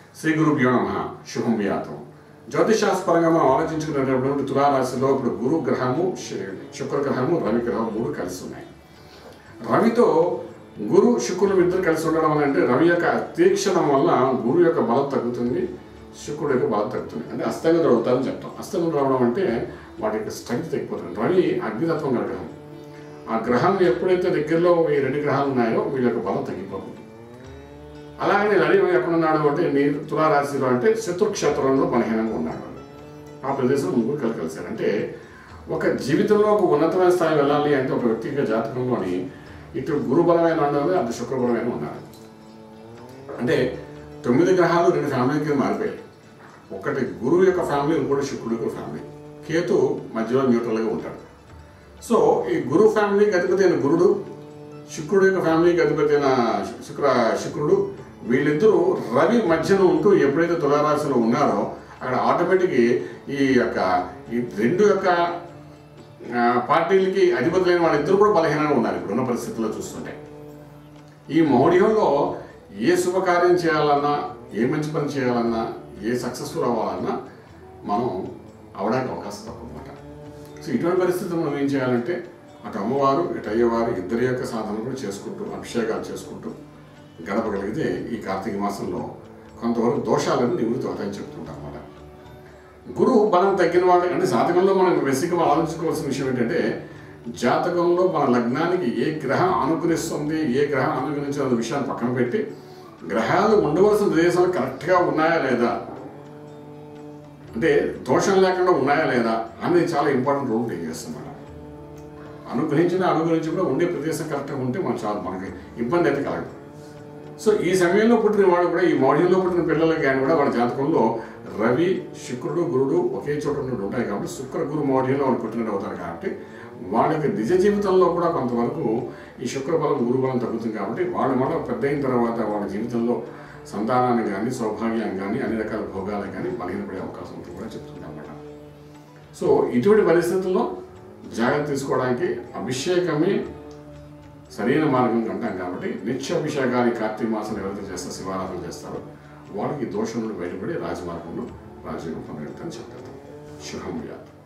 శ్రీ గురుభ్యో నమ శుభం వ్యాతం జ్యోతిషాస్పరంగా మనం ఆలోచించుకునేటప్పుడు తులారాశిలో ఇప్పుడు గురు గ్రహము శు- శుక్ర గ్రహము రవి గ్రహం మూడు కలిసి ఉన్నాయి రవితో గురు శుక్రులు ఇద్దరు కలిసి ఉండడం వల్ల అంటే రవి యొక్క తీక్షణం వల్ల గురు యొక్క బలం తగ్గుతుంది శుక్రుడు యొక్క బలం తగ్గుతుంది అంటే అస్తంగత అవుతారని చెప్తాం అస్తంగత రావడం అంటే వాటి యొక్క స్ట్రెంగ్త్ తగ్గిపోతుంది రవి అగ్నితత్వం గల గ్రహం ఆ గ్రహం ఎప్పుడైతే దగ్గరలో ఈ రెండు గ్రహాలు ఉన్నాయో వీళ్ళ యొక్క బలం తగ్గిపోతుంది అలాగే రవి ఎక్కడున్నాడు అంటే నీ తులారాశిలో అంటే శత్రుక్షేత్రంలో బలహీనంగా ఉన్నాడు ఆ ప్రదేశంలో ముగ్గురు కలిసి కలిశారు అంటే ఒక జీవితంలో ఒక ఉన్నతమైన స్థాయి వెళ్ళాలి అంటే ఒక వ్యక్తిగత జాతకంలోని ఇటు గురుబలమైన ఉండాలి అటు శుక్రబలమైన ఉండాలి అంటే తొమ్మిది గ్రహాలు రెండు ఫ్యామిలీ కింద మారిపోయాయి ఒకటి గురువు యొక్క ఫ్యామిలీ ఇంకోటి శుక్రుడు యొక్క ఫ్యామిలీ కేతు మధ్యలో న్యూట్రల్గా ఉంటాడు సో ఈ గురు ఫ్యామిలీకి అధిపతి అయిన గురుడు శుక్రుడు యొక్క ఫ్యామిలీకి అధిపతి అయిన శుక్ర శుక్రుడు వీళ్ళిద్దరూ రవి మధ్యన ఉంటూ ఎప్పుడైతే తులారాశిలో ఉన్నారో అక్కడ ఆటోమేటిక్ ఈ యొక్క ఈ రెండు యొక్క ఆ, పార్టీలకి అధిపతులైన వాళ్ళిద్దరూ కూడా బలహీనంగా ఉన్నారు ఇప్పుడున్న పరిస్థితుల్లో చూస్తుంటే ఈ మౌఢ్యంలో ఏ శుభకార్యం చేయాలన్నా ఏ మంచి పని చేయాలన్నా ఏ సక్సెస్ఫుల్ అవ్వాలన్నా మనం అవడానికి అవకాశం తక్కువ అనమాట సో ఇటువంటి పరిస్థితులు మనం ఏం చేయాలంటే అటు అమ్మవారు ఇటు అయ్యవారు ఇద్దరి యొక్క సాధనలు కూడా చేసుకుంటూ అభిషేకాలు చేసుకుంటూ గడపగలిగితే ఈ కార్తీక మాసంలో కొంతవరకు దోషాలను నివృత్తి అవుతాయని చెప్తుంటాం అన్నమాట గురువు బలం తగ్గిన వాడు అంటే జాతకంలో మనం బేసిక్గా ఆలోచించుకోవాల్సిన విషయం ఏంటంటే జాతకంలో మన లగ్నానికి ఏ గ్రహం అనుగ్రహిస్తుంది ఏ గ్రహం అనుగ్రహించిన విషయాన్ని పక్కన పెట్టి గ్రహాలు ఉండవలసిన ప్రదేశాలు కరెక్ట్గా ఉన్నాయా లేదా అంటే దోషం లేకుండా ఉన్నాయా లేదా అనేది చాలా ఇంపార్టెంట్ రోల్ ప్లే చేస్తుంది అనుగ్రహించిన అనుగ్రహించి కూడా ఉండే ప్రదేశం కరెక్ట్గా ఉంటే మనం చాలా మనకి ఇబ్బంది అయితే కలగదు సో ఈ సమయంలో పుట్టిన వాడు కూడా ఈ మౌఢ్యంలో పుట్టిన పిల్లలకి కానీ కూడా వాళ్ళ జాతకంలో రవి శుక్రుడు గురుడు ఒకే చోట ఉన్నట్టు ఉంటాయి కాబట్టి శుక్ర గురు మౌఢ్యంలో వాళ్ళు పుట్టినట్టు అవుతారు కాబట్టి వాళ్ళకి నిజ జీవితంలో కూడా కొంతవరకు ఈ శుక్ర బలం గురు బలం తగ్గుతుంది కాబట్టి వాళ్ళు మళ్ళీ పెద్ద అయిన తర్వాత వాళ్ళ జీవితంలో సంతానాన్ని కానీ సౌభాగ్యాన్ని కానీ అన్ని రకాల భోగాలకు కానీ బలహీనపడే అవకాశం ఉంటుంది కూడా చెప్తుంది అన్నమాట సో ఇటువంటి పరిస్థితుల్లో జాగ్రత్త తీసుకోవడానికి అభిషేకమే సరైన మార్గం అంటాం కాబట్టి నిత్యాభిషేకాన్ని కార్తీక మాసం ఎవరైతే చేస్తారో శివారాధన చేస్తారో వాళ్ళకి దోషం నుండి బయటపడి రాజమార్గంలో రాజయోగం పొందగలుగుతారని చెప్తారు శుభం వ్యాధి